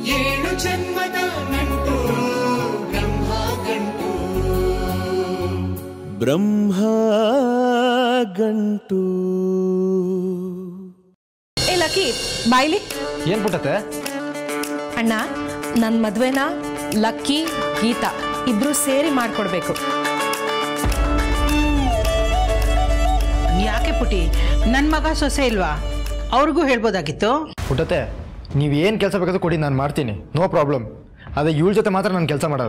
ಏಳು ಜನ್ಮದ ನಂಟು ಬ್ರಹ್ಮ ಗಂಟು ಬ್ರಹ್ಮ ಗಂಟು ಏ ಲಕ್ಕಿ ಬಾಯ್ಲಿ ಏನ್ ಪುಟ್ಟತೆ ಅಣ್ಣ ನನ್ನ ಮದ್ವೆನ ಲಕ್ಕಿ ಗೀತಾ ಇಬ್ರು ಸೇರಿ ಮಾಡ್ಕೊಡ್ಬೇಕು ಯಾಕೆ ಪುಟಿ ನನ್ನ ಮಗ ಸೊಸೆ ಇಲ್ವಾ ಅವ್ರಿಗೂ ಹೇಳ್ಬೋದಾಗಿತ್ತು ಪುಟ್ಟತೆ ನೀವು ಏನು ಕೆಲಸ ಬೇಕಾದ್ರೂ ಕೊಡಿ ನಾನು ಮಾಡ್ತೀನಿ ನೋ ಪ್ರಾಬ್ಲಮ್ ಅದೇ ಇವಳ ಜೊತೆ ಮಾತ್ರ ನಾನು ಕೆಲಸ ಮಾಡಲ್ಲ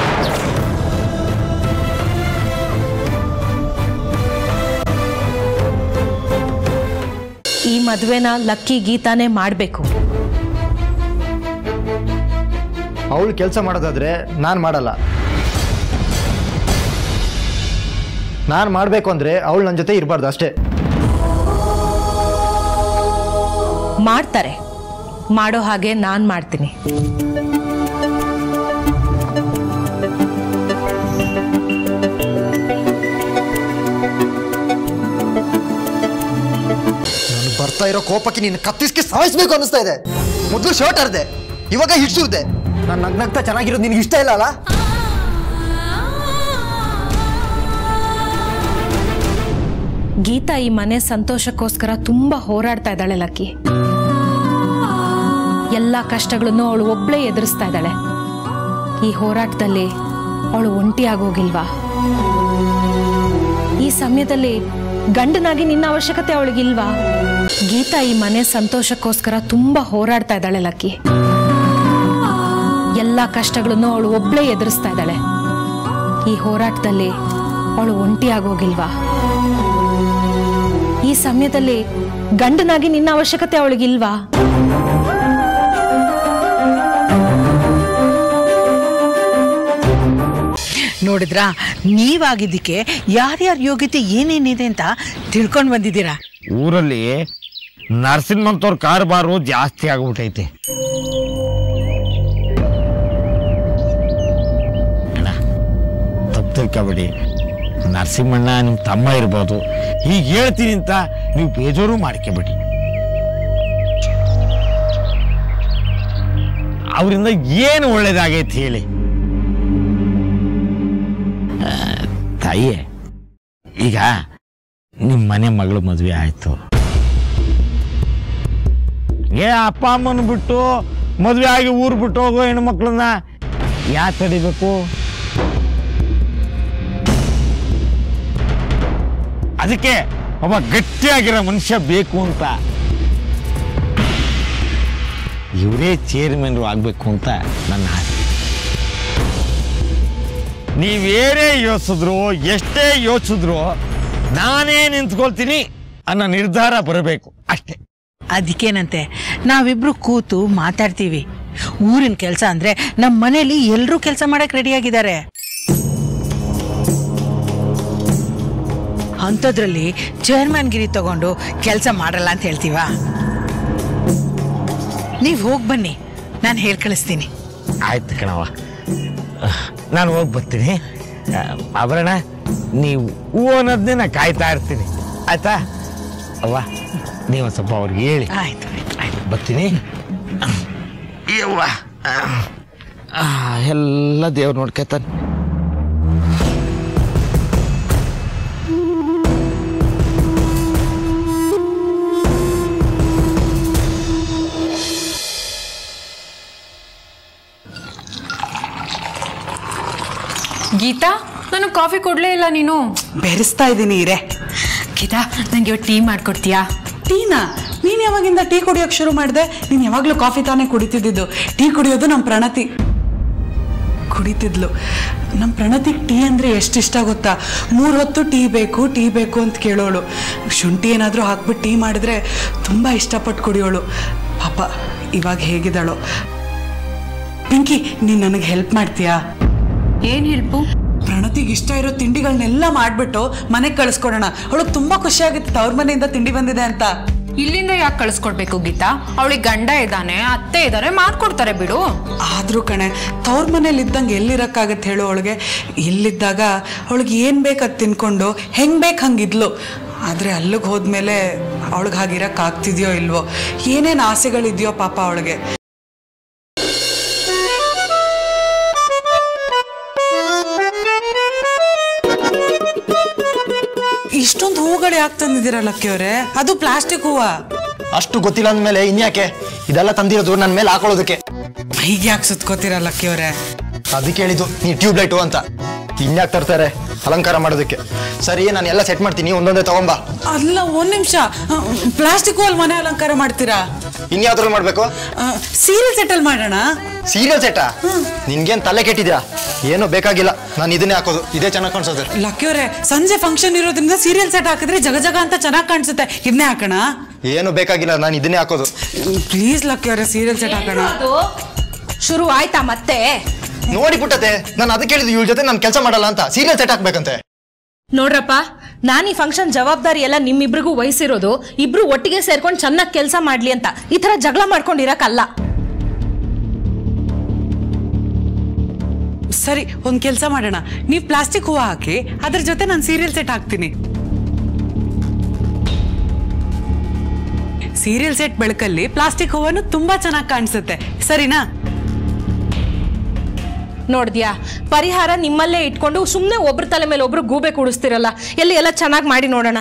ಈ ಮದ್ವೆನ ಲಕ್ಕಿ ಗೀತಾನೇ ಮಾಡಬೇಕು ಅವಳು ಕೆಲಸ ಮಾಡೋದಾದ್ರೆ ನಾನು ಮಾಡಲ್ಲ ನಾನು ಮಾಡಬೇಕು ಅಂದರೆ ಅವಳು ನನ್ನ ಜೊತೆ ಇರಬಾರ್ದು ಅಷ್ಟೇ ಮಾಡ್ತಾರೆ ಮಾಡೋ ಹಾಗೆ ನಾನು ಮಾಡ್ತೀನಿ ನಾನು ಬರ್ತಾ ಇರೋ ಕೋಪಕ್ಕೆ ನೀನು ಕತ್ತಿಸ್ಕೆ ಸಾಯಿಸ್ಬೇಕು ಅನಿಸ್ತಾ ಇದೆ ಮೊದಲು ಶರ್ಟ್ ಹರಿದೆ ಇವಾಗ ಹಿಡ್ಸುತ್ತೆ ನಾನು ನಗ್ನಗ್ತಾ ಚೆನ್ನಾಗಿರೋದು ನಿನಗೆ ಇಷ್ಟ ಇಲ್ಲ ಅಲ್ಲ ಗೀತಾ ಈ ಮನೆ ಸಂತೋಷಕ್ಕೋಸ್ಕರ ತುಂಬಾ ಹೋರಾಡ್ತಾ ಇದ್ದಾಳೆ ಲಕ್ಕಿ ಎಲ್ಲ ಕಷ್ಟಗಳನ್ನು ಅವಳು ಒಬ್ಳೇ ಎದುರಿಸ್ತಾ ಇದ್ದಾಳೆ ಈ ಹೋರಾಟದಲ್ಲಿ ಅವಳು ಒಂಟಿ ಆಗೋಗಿಲ್ವಾ ಈ ಸಮಯದಲ್ಲಿ ಗಂಡನಾಗಿ ನಿನ್ನ ಅವಶ್ಯಕತೆ ಅವಳಿಗಿಲ್ವಾ ಗೀತಾ ಈ ಮನೆ ಸಂತೋಷಕ್ಕೋಸ್ಕರ ತುಂಬಾ ಹೋರಾಡ್ತಾ ಇದ್ದಾಳೆ ಲಕ್ಕಿ ಎಲ್ಲ ಕಷ್ಟಗಳನ್ನು ಅವಳು ಒಬ್ಳೇ ಎದುರಿಸ್ತಾ ಇದ್ದಾಳೆ ಈ ಹೋರಾಟದಲ್ಲಿ ಅವಳು ಒಂಟಿ ಆಗೋಗಿಲ್ವಾ ಈ ಸಮಯದಲ್ಲಿ ಗಂಡನಾಗಿ ನಿನ್ನ ಅವಶ್ಯಕತೆ ಅವಳಿಗಿಲ್ವಾ ನೋಡಿದ್ರಾ ನೀವಾಗಿದ್ದಕ್ಕೆ ಯಾರ್ಯಾರ ಯೋಗ್ಯತೆ ಏನೇನಿದೆ ಅಂತ ತಿಳ್ಕೊಂಡು ಬಂದಿದ್ದೀರಾ ಊರಲ್ಲಿ ನರಸಿಂಹಂತವ್ರ ಕಾರುಬಾರು ಜಾಸ್ತಿ ಆಗ್ಬಿಟ್ಟೈತೆ ಅಣ್ಣ ತಪ್ಪು ತಿಳ್ಕೊಬೇಡಿ ನರಸಿಂಹಣ್ಣ ನಿಮ್ಮ ತಮ್ಮ ಇರ್ಬೋದು ಹೀಗೆ ಹೇಳ್ತೀನಿ ಅಂತ ನೀವು ಬೇಜಾರು ಮಾಡ್ಕೋಬೇಡಿ ಅವರಿಂದ ಏನು ಒಳ್ಳೇದಾಗೈತೆ ಹೇಳಿ ಆ, ತಾಯಿಯೇ ಈಗ ನಿಮ್ಮ ಮನೆ ಮಗಳು ಮದುವೆ ಆಯ್ತು ಏ ಅಪ್ಪ ಅಮ್ಮನ ಬಿಟ್ಟು ಮದುವೆ ಆಗಿ ಊರು ಬಿಟ್ಟು ಹೋಗೋ ಹೆಣ್ಮಕ್ಳನ್ನ ಯಾ ತಡಿಬೇಕು ಅದಕ್ಕೆ ಒಬ್ಬ ಗಟ್ಟಿಯಾಗಿರೋ ಮನುಷ್ಯ ಬೇಕು ಅಂತ ಇವರೇ ಚೇರ್ಮನ್ರು ಆಗಬೇಕು ಅಂತ ನನ್ನ ಆಸೆ ನೀವೇನೇ ಯೋಚಿಸಿದ್ರು ಎಷ್ಟೇ ಯೋಚಿಸಿದ್ರು ನಾನೇ ನಿಂತ್ಕೊಳ್ತೀನಿ ಅನ್ನೋ ನಿರ್ಧಾರ ಬರಬೇಕು ಅಷ್ಟೇ ಅದಕ್ಕೇನಂತೆ ನಾವಿಬ್ರು ಕೂತು ಮಾತಾಡ್ತೀವಿ ಊರಿನ ಕೆಲಸ ಅಂದ್ರೆ ನಮ್ಮ ಮನೇಲಿ ಎಲ್ಲರೂ ಕೆಲಸ ಮಾಡಕ್ ರೆಡಿಯಾಗಿದ್ದಾರೆ ಅಂಥದ್ರಲ್ಲಿ ಚೇರ್ಮನ್ ಗಿರಿ ತಗೊಂಡು ಕೆಲಸ ಮಾಡಲ್ಲ ಅಂತ ಹೇಳ್ತೀವಾ ನೀವು ಹೋಗಿ ಬನ್ನಿ ನಾನು ಹೇಳಿ ಕಳಿಸ್ತೀನಿ ಆಯ್ತು ಕಣವ ನಾನು ಹೋಗಿ ಬರ್ತೀನಿ ಆ, ಆಭರಣ ನೀವು ಹೂ ಅನ್ನೋದನ್ನೇ ನಾ ಕಾಯ್ತಾ ಇರ್ತೀನಿ ಆಯ್ತಾ ಅವ್ವ ನೀವು ಸ್ವಲ್ಪ ಅವ್ರಿಗೆ ಹೇಳಿ ಆಯ್ತು ಆಯ್ತು ಬರ್ತೀನಿ ಯವ್ವ ಆ, ಎಲ್ಲ ದೇವ್ರು ನೋಡ್ಕೊತಾನೆ ಗೀತಾ ನನಗೆ ಕಾಫಿ ಕೊಡ್ಲೇ ಇಲ್ಲ ನೀನು ಬೆರೆಸ್ತಾ ಇದ್ದೀನಿ ಇರೇ ಗೀತಾ ನನಗೆ ಇವತ್ತು ಟೀ ಮಾಡ್ಕೊಡ್ತೀಯಾ ಟೀನಾ ನೀನು ಯಾವಾಗಿಂದ ಟೀ ಕುಡಿಯೋಕೆ ಶುರು ಮಾಡಿದೆ ನೀನು ಯಾವಾಗಲೂ ಕಾಫಿ ತಾನೇ ಕುಡಿತಿದ್ದಿದ್ದು ಟೀ ಕುಡಿಯೋದು ನಮ್ಮ ಪ್ರಣತಿ ಕುಡಿತಿದ್ಲು ನಮ್ಮ ಪ್ರಣತಿಗೆ ಟೀ ಅಂದರೆ ಎಷ್ಟು ಇಷ್ಟ ಗೊತ್ತಾ ಮೂರು ಹೊತ್ತು ಟೀ ಬೇಕು ಟೀ ಬೇಕು ಅಂತ ಕೇಳೋಳು ಶುಂಠಿ ಏನಾದರೂ ಹಾಕ್ಬಿಟ್ಟು ಟೀ ಮಾಡಿದ್ರೆ ತುಂಬ ಇಷ್ಟಪಟ್ಟು ಕುಡಿಯೋಳು ಪಾಪ ಇವಾಗ ಹೇಗಿದ್ದಾಳೋ ಪಿಂಕಿ ನೀನು ನನಗೆ ಹೆಲ್ಪ್ ಮಾಡ್ತೀಯಾ ಏನು ಹೆಲ್ಪು ಪ್ರಣತಿಗೆ ಇಷ್ಟ ಇರೋ ತಿಂಡಿಗಳನ್ನೆಲ್ಲ ಮಾಡಿಬಿಟ್ಟು ಮನೆಗೆ ಕಳಿಸ್ಕೊಡೋಣ ಅವಳಿಗೆ ತುಂಬ ಖುಷಿ ಆಗುತ್ತೆ ತವ್ರ ಮನೆಯಿಂದ ತಿಂಡಿ ಬಂದಿದೆ ಅಂತ ಇಲ್ಲಿಂದ ಯಾಕೆ ಕಳಿಸ್ಕೊಡ್ಬೇಕು ಗೀತಾ ಅವಳಿಗೆ ಗಂಡ ಇದ್ದಾನೆ ಅತ್ತೆ ಇದ್ದಾರೆ ಮಾಡ್ಕೊಡ್ತಾರೆ ಬಿಡು ಆದ್ರೂ ಕಣೆ ತವ್ರ ಮನೇಲಿ ಇದ್ದಂಗೆ ಎಲ್ಲಿರಕ್ಕಾಗತ್ತೆ ಹೇಳು ಅವಳಿಗೆ ಇಲ್ಲಿದ್ದಾಗ ಅವಳಿಗೆ ಏನು ಬೇಕು ಅದು ತಿನ್ಕೊಂಡು ಹೆಂಗೆ ಬೇಕು ಹಂಗಿದ್ಲು ಆದರೆ ಅಲ್ಲಿಗೆ ಹೋದ್ಮೇಲೆ ಅವಳಿಗೆ ಹಾಗಿರಕ್ಕೆ ಆಗ್ತಿದ್ಯೋ ಇಲ್ವೋ ಏನೇನು ಆಸೆಗಳಿದೆಯೋ ಪಾಪ ಅವಳಿಗೆ ಹೂಗಳು ಯಾಕೆ ತಂದಿದ್ದೀರಾ ಲಕ್ಕಿಯವರೇ ಅದು ಪ್ಲಾಸ್ಟಿಕ್ ಹೂವ ಅಷ್ಟು ಗೊತ್ತಿಲ್ಲ ಅಂದ್ಮೇಲೆ ಇನ್ಯಾಕೆ ಇದೆಲ್ಲ ತಂದಿರೋದು ನನ್ನ ಮೇಲೆ ಹಾಕೊಳ್ಳೋದಕ್ಕೆ ಹೀಗೆ ಯಾಕೆ ಸುತ್ಕೋತೀರಾ ಲಕ್ಕಿಯವರೇ ಅದಕ್ಕೆ ಹೇಳಿದ್ದು ನೀ ಟ್ಯೂಬ್ ಲೈಟು ಅಂತ ಇನ್ಯಾಕೆ ತರ್ತಾರೆ ಅಲಂಕಾರ ಮಾಡೋದಕ್ಕೆ ಸರಿ ನಾನು ಎಲ್ಲ ಸೆಟ್ ಮಾಡ್ತೀನಿ ಒಂದೊಂದೇ ತಗೊಂಬಾ ಅಲ್ಲ ಒಂದ್ ನಿಮಿಷ ಪ್ಲಾಸ್ಟಿಕ್ ಹೂವಲ್ಲಿ ಮನೆ ಅಲಂಕಾರ ಮಾಡ್ತೀರಾ ಇನ್ಯಾವ್ದ್ರಲ್ಲಿ ಮಾಡ್ಬೇಕು ಸೀರಿಯಲ್ ಸೆಟಲ್ ಮಾಡೋಣ ಸೀರಿಯಲ್ ಸೆಟ್ಟಾ ನಿನ್ಗೇನ್ ತಲೆ ಕೆಟ್ಟಿದ್ಯಾ ಏನೂ ಬೇಕಾಗಿಲ್ಲ ನಾನು ಇದನ್ನೇ ಹಾಕೋದು ಇದೇ ಚೆನ್ನಾಗಿ ಕಾಣಿಸೋದು ಲಕ್ಕಿಯವರೇ ಸಂಜೆ ಫಂಕ್ಷನ್ ಇರೋದ್ರಿಂದ ಸೀರಿಯಲ್ ಸೆಟ್ ಹಾಕಿದ್ರೆ ಜಗ ಜಗ ಅಂತ ಚೆನ್ನಾಗಿ ಕಾಣಿಸುತ್ತೆ ಇದನ್ನೇ ಹಾಕೋಣ ಏನು ಬೇಕಾಗಿಲ್ಲ ನಾನು ಇದನ್ನೇ ಹಾಕೋದು ಪ್ಲೀಸ್ ಲಕ್ಕಿಯವರೇ ಸೀರಿಯಲ್ ಸೆಟ್ ಹಾಕೋಣ ಅದು ಶುರು ಆಯ್ತಾ ಮತ್ತೆ ನೋಡಿ ಪುಟ್ಟತೆ ನಾನು ಅದಕ್ಕೆ ಹೇಳಿದ್ದು ಇವಳ ಜೊತೆ ನಾನು ಕೆಲಸ ಮಾಡಲ್ಲ ಅಂತ ಸೀರಿಯಲ್ ಸೆಟ್ ಹಾಕ್ಬೇಕಂತೆ ನೋಡ್ರಪ್ಪ ನಾನು ಈ ಫಂಕ್ಷನ್ ಜವಾಬ್ದಾರಿ ಎಲ್ಲ ನಿಮ್ಮಿಬ್ರಿಗೂ ವಹಿಸಿರೋದು ಇಬ್ರು ಒಟ್ಟಿಗೆ ಸೇರ್ಕೊಂಡು ಚೆನ್ನಾಗಿ ಕೆಲಸ ಮಾಡ್ಲಿ ಅಂತ ಈ ತರ ಜಗಳ ಮಾಡ್ಕೊಂಡಿರಕ್ಕಲ್ಲ ಸರಿ ಒಂದ್ ಕೆಲಸ ಮಾಡೋಣ ನೀವು ಪ್ಲಾಸ್ಟಿಕ್ ಹೂವು ಹಾಕಿ ಅದ್ರ ಜೊತೆ ನಾನು ಸೀರಿಯಲ್ ಸೆಟ್ ಹಾಕ್ತೀನಿ ಸೀರಿಯಲ್ ಸೆಟ್ ಬೆಳಕಲ್ಲಿ ಪ್ಲಾಸ್ಟಿಕ್ ಹೂವನ್ನು ತುಂಬಾ ಚೆನ್ನಾಗಿ ಕಾಣಿಸುತ್ತೆ ಸರಿನಾ ನೋಡ್ದ್ಯಾ ಪರಿಹಾರ ನಿಮ್ಮಲ್ಲೇ ಇಟ್ಕೊಂಡು ಸುಮ್ಮನೆ ಒಬ್ರ ತಲೆ ಮೇಲೆ ಒಬ್ರು ಗೂಬೆ ಕೂಡಿಸ್ತಿರಲ್ಲ ಎಲ್ಲಿ ಎಲ್ಲ ಚೆನ್ನಾಗಿ ಮಾಡಿ ನೋಡೋಣ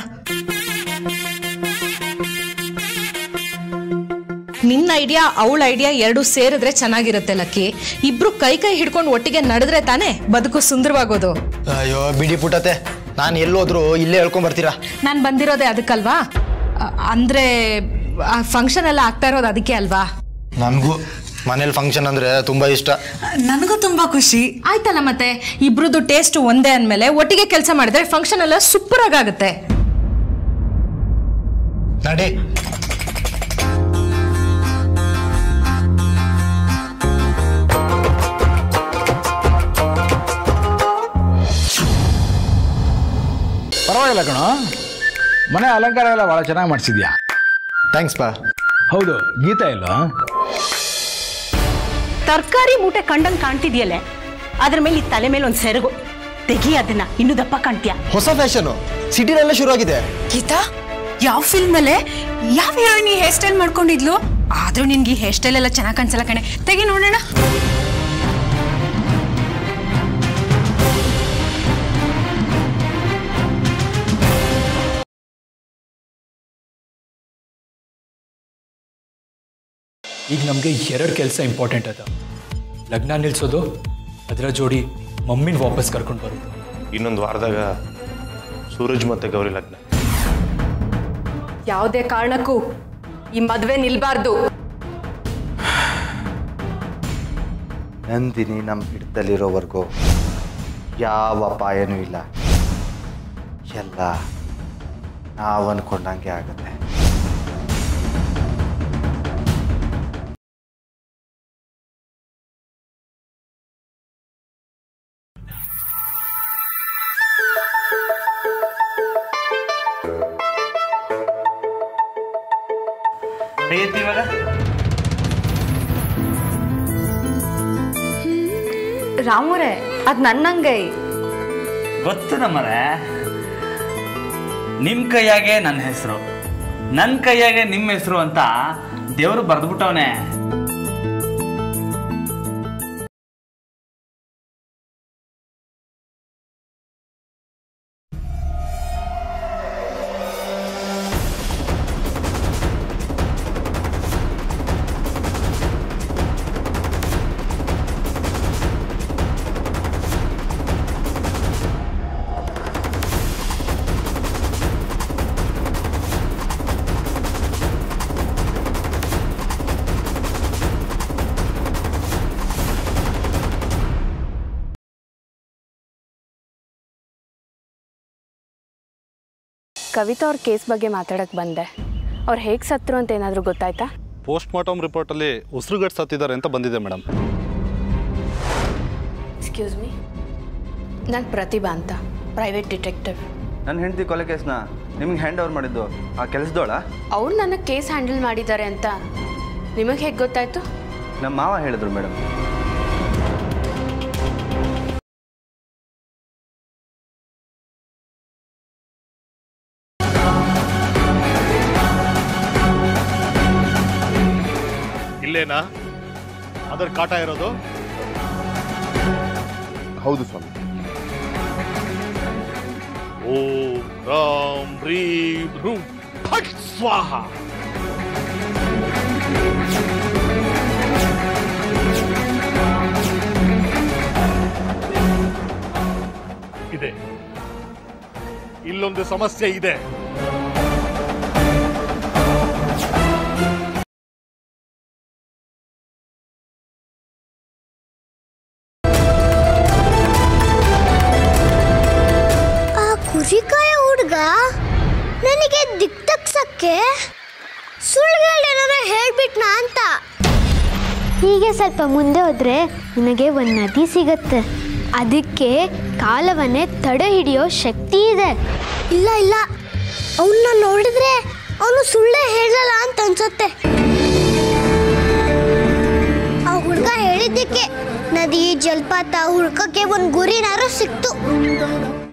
ನಿನ್ನ ಐಡಿಯಾ ಅವಳ ಐಡಿಯಾ ಎರಡು ಸೇರಿದ್ರೆ ಚೆನ್ನಾಗಿರುತ್ತೆ ಲಕ್ಕಿ ಇಬ್ರು ಕೈ ಕೈ ಹಿಡ್ಕೊಂಡು ಒಟ್ಟಿಗೆ ನಡೆದ್ರೆ ತಾನೇ ಬದುಕು ಸುಂದರವಾಗೋದು ಅಯ್ಯೋ ಬಿಡಿ ಪುಟ್ಟತೆ ನಾನು ಎಲ್ಲೋದ್ರು ಇಲ್ಲೇ ಹೇಳ್ಕೊಂಡ್ ಬರ್ತೀರಾ ನಾನು ಬಂದಿರೋದೇ ಅದಕ್ಕಲ್ವಾ ಅ- ಅಂದ್ರೆ ಫಂಕ್ಷನ್ ಎಲ್ಲ ಆಗ್ತಾ ಇರೋದು ಅದಕ್ಕೆ ಅಲ್ವಾ ನನಗೂ ಮನೇಲಿ ಫಂಕ್ಷನ್ ಅಂದ್ರೆ ತುಂಬಾ ಇಷ್ಟ ನನಗೂ ತುಂಬಾ ಖುಷಿ ಆಯ್ತಲ್ಲ ಮತ್ತೆ ಇಬ್ರದ್ದು ಟೇಸ್ಟ್ ಒಂದೇ ಅಂದಮೇಲೆ ಒಟ್ಟಿಗೆ ಕೆಲಸ ಮಾಡಿದ್ರೆ ಫಂಕ್ಷನ್ ಎಲ್ಲ ಸೂಪರ್ ಆಗುತ್ತೆ ನಡಿ ಪರವಾಗಿಲ್ಲ ಕಣೋ ಮನೆ ಅಲಂಕಾರ ಎಲ್ಲ ಭಾಳ ಚೆನ್ನಾಗಿ ಮಾಡಿಸಿದ್ಯಾ ಥ್ಯಾಂಕ್ಸ್ ಪಾ ಹೌದು ಗೀತಾ ಇಲ್ವಾ ತರಕಾರಿ ಮೂಟೆ ಕಂಡಂಗ್ ಕಾಣ್ತಿದ್ಯಲ್ಲೇ ಅದ್ರ ಮೇಲೆ ಈ ತಲೆ ಮೇಲೆ ಒಂದ್ ಸೆರಗು ತೆಗಿ ಅದನ್ನ ಇನ್ನು ದಪ್ಪ ಕಾಣ್ತೀಯ ಹೊಸ ಫ್ಯಾಷನು ಸಿಟಿನಲ್ಲೇ ಶುರು ಆಗಿದೆ ಗೀತಾ ಯಾವ ಫಿಲ್ಮ್ ಅಲ್ಲೇ ಯಾವ ಹೀರೋಯಿನ್ ಹೇರ್ ಸ್ಟೈಲ್ ಮಾಡ್ಕೊಂಡಿದ್ಲು ಆದ್ರೂ ನಿನ್ಗೆ ಹೇರ್ ಸ್ಟೈಲ್ ಎಲ್ಲ ಚೆನ್ನಾಗಿ ಕಾಣಿಸಲ್ಲ ಕಣೆ ತೆಗಿ ನೋಡೋಣ ಈಗ ನಮಗೆ ಎರಡು ಕೆಲಸ ಇಂಪಾರ್ಟೆಂಟ್ ಅದ ಲಗ್ನ ನಿಲ್ಸೋದು ಅದರ ಜೋಡಿ ಮಮ್ಮಿನ ವಾಪಸ್ ಕರ್ಕೊಂಡು ಬರೋದು ಇನ್ನೊಂದು ವಾರದಾಗ ಸೂರಜ್ ಮತ್ತೆ ಗೌರಿ ಲಗ್ನ ಯಾವುದೇ ಕಾರಣಕ್ಕೂ ಈ ಮದ್ವೆ ನಿಲ್ಬಾರ್ದು ನಂದಿನಿ ನಮ್ಮ ಹಿಡಿತಲ್ಲಿರೋವರೆಗೂ ಯಾವ ಅಪಾಯನೂ ಇಲ್ಲ ಎಲ್ಲ ನಾವು ಅನ್ಕೊಂಡಂಗೆ ಆಗುತ್ತೆ ಇವಾಗ ರಾಮುರೇ ಅದ್ ನನ್ನಂಗೈ ಗೊತ್ತು ನಮ್ಮರೆ ನಿಮ್ಮ ಕೈಯಾಗೆ ನನ್ನ ಹೆಸರು ನನ್ನ ಕೈಯಾಗೆ ನಿಮ್ಮ ಹೆಸರು ಅಂತ ದೇವರು ಬರೆದ್ಬಿಟ್ಟವನೆ ಕವಿತಾ ಅವ್ರ ಕೇಸ್ ಬಗ್ಗೆ ಮಾತಾಡಕ್ಕೆ ಬಂದೆ ಅವ್ರು ಹೇಗೆ ಸತ್ರು ಅಂತ ಏನಾದರೂ ಗೊತ್ತಾಯ್ತಾ ಪೋಸ್ಟ್ ಮಾರ್ಟಮ್ ರಿಪೋರ್ಟಲ್ಲಿ ಉಸಿರುಗಟ್ಟು ಸತ್ತಿದ್ದಾರೆ ಅಂತ ಬಂದಿದೆ ಮೇಡಮ್ ಎಕ್ಸ್ಕ್ಯೂಸ್ ಮೀ ನಾನು ಪ್ರತಿಭಾ ಅಂತ ಪ್ರೈವೇಟ್ ಡಿಟೆಕ್ಟಿವ್ ನನ್ನ ಹೆಂಡತಿ ಕೊಲೆ ಕೇಸ್ನ ನಿಮ್ಗೆ ಹ್ಯಾಂಡ್ ಓವರ್ ಮಾಡಿದ್ದು ಆ ಕೆಲಸದೋಳ ಅವ್ರು ನನ್ನ ಕೇಸ್ ಹ್ಯಾಂಡಲ್ ಮಾಡಿದ್ದಾರೆ ಅಂತ ನಿಮಗೆ ಹೇಗೆ ಗೊತ್ತಾಯ್ತು ನಮ್ಮ ಮಾವ ಹೇಳಿದ್ರು ಮೇಡಮ್ ಇಲ್ಲೇನಾ ಅದರ ಕಾಟ ಇರೋದು ಹೌದು ಸ್ವಾಮಿ ಓ ರಾಮ್ ರೀಂ ರೂಂ ಫಟ್ ಸ್ವಾಹ ಇದೆ ಇಲ್ಲೊಂದು ಸಮಸ್ಯೆ ಇದೆ ಆ ಕುರಿಕಾಯ ಹುಡುಗ ನನಗೆ ದಿಕ್ ತಗ್ಸಕ್ಕೆ ಸುಳ್ಳುಗಳೇನಾರ ಹೇಳ್ಬಿಟ್ನಾ ಅಂತ ಹೀಗೆ ಸ್ವಲ್ಪ ಮುಂದೆ ಹೋದ್ರೆ ನಿನಗೆ ಒಂದು ನದಿ ಸಿಗತ್ತೆ ಅದಕ್ಕೆ ಕಾಲವನ್ನೇ ತಡೆ ಹಿಡಿಯೋ ಶಕ್ತಿ ಇದೆ ಇಲ್ಲ ಇಲ್ಲ ಅವನ್ನ ನೋಡಿದ್ರೆ ಅವನು ಸುಳ್ಳೇ ಹೇಳಲ್ಲ ಅಂತ ಅನ್ಸತ್ತೆ ಆ ಹುಡುಗ ಹೇಳಿದ್ದಕ್ಕೆ ನದಿ ಜಲಪಾತ ಹುಡ್ಕಕ್ಕೆ ಒಂದು ಗುರಿನಾರು ಸಿಕ್ತು